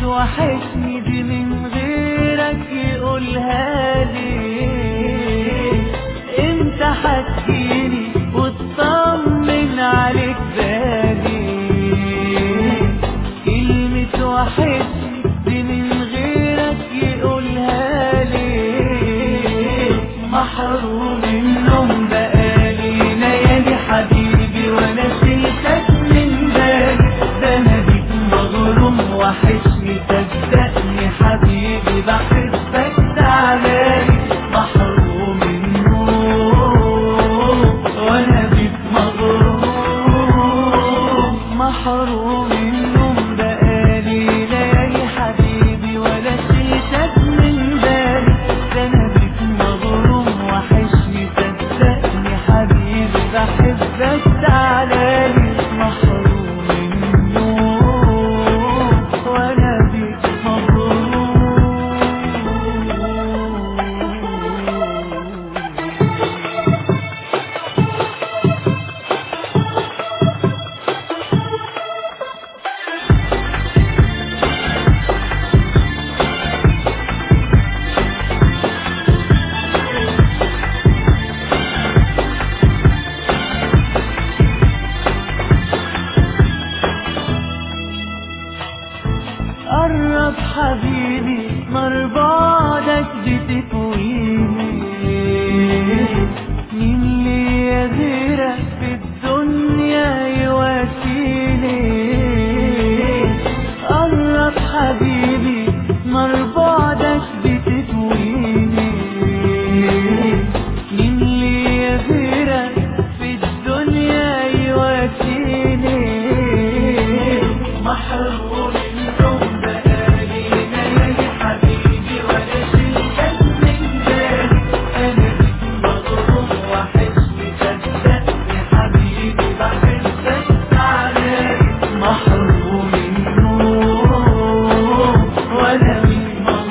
توحشني دي من غيرك يقولها لي انت حكيني وتطمن عليك بالي كلمة وحشني دي من غيرك يقولها لي محروم النوم بقالي ليالي حبيبي وانا شلتك من بالي ده انا بيك مغروم وحشني صدقني حبيبي بحبك تعالالي محروم النوم وانا بيك مغروم محروم النوم بقالي ليالي حبيبي ولا شلتك من بالي ده انا بيك مغروم وحشني صدقني حبيبي بحبك تعالالي محروم النوم وانا بيك مغروم قرب حبيبي نار بعدك بتكويني مين ليا غيرك في الدنيا يواسيني قرب حبيبي نار بعدك بتكويني مين ليا غيرك في الدنيا يواسيني محروم النوم بقالي ليالي حبيبي ولا شلتك من بالي انا بيك مغروم وحشني صدقني حبيبي بحبك تعالالي محروم النوم وانا بيك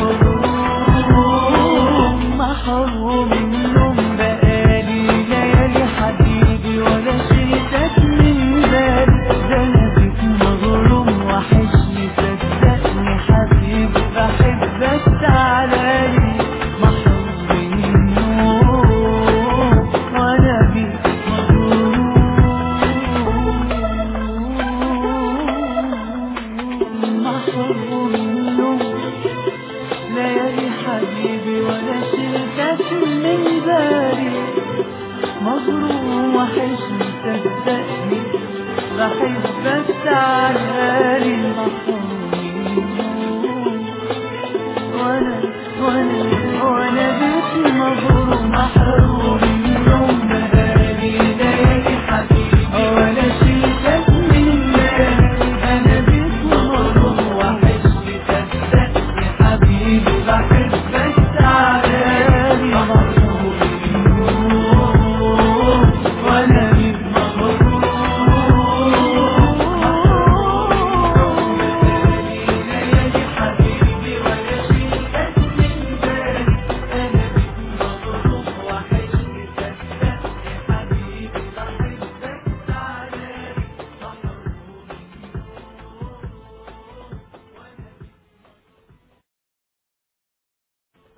مغروم محروم النوم بقالي ليالي حبيبي ولا شلتك من بالي ده انا بيك مغروم وحشني صدقني حبيبي بحبك تعالالي محروم النوم وانا بيك مغروم محروم النوم ليالي حبيبي ولا شلتك من بالي مغروم وحشني صدقني بحبك تعالى